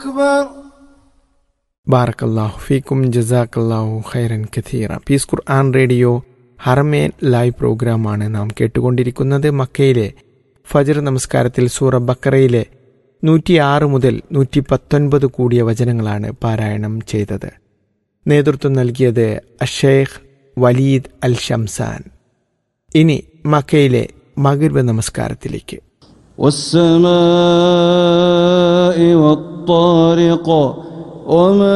أكبر ബാറക്കല്ലാഹു ഫീക്കും ജസാക്കല്ലാഹു ഖൈറൻ കഥീറ peace Quran radio Haramain live പ്രോഗ്രാമാണ് നാം കേട്ടുകൊണ്ടിരിക്കുന്നത് മക്കയിലെ ഫജർ നമസ്കാരത്തിൽ സൂറ ബക്കറയിലെ നൂറ്റിയാറ് മുതൽ നൂറ്റി പത്തൊൻപത് കൂടിയ വചനങ്ങളാണ് പാരായണം ചെയ്തത് നേതൃത്വം നൽകിയത് അഷേഖ് വലീദ് അൽ ഷംസാൻ ഇനി മക്കയിലെ മകിർബ് നമസ്കാരത്തിലേക്ക് والسماء والطارق وما